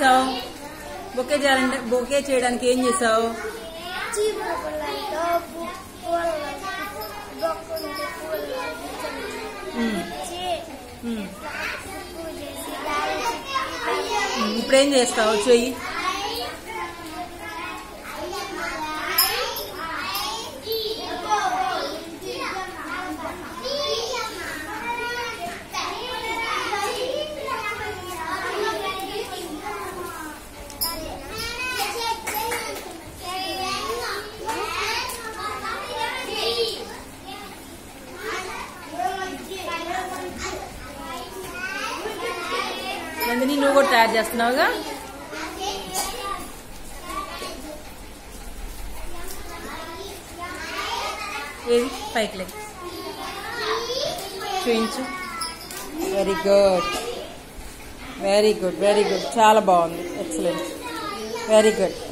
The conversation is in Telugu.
చేసావు బొకే చేయాలంటే బొకే చేయడానికి ఏం చేసావు చీపురు పుల్లలతో పు- పూలు బొక్కుంటే పూలు ఉమ్, ఇచ్చి ఉమ్. పూజ చేసి దారి చుట్టి ఉమ్, ఇప్పుడేం చేస్తావు చెయ్యి నందిని నువ్వు కూడా తయారు చేస్తున్నావుగా ఏది పైకి లే చూయించు very good very good very good చాలా బాగుంది ఎక్సలెంట్ వెరీ గుడ్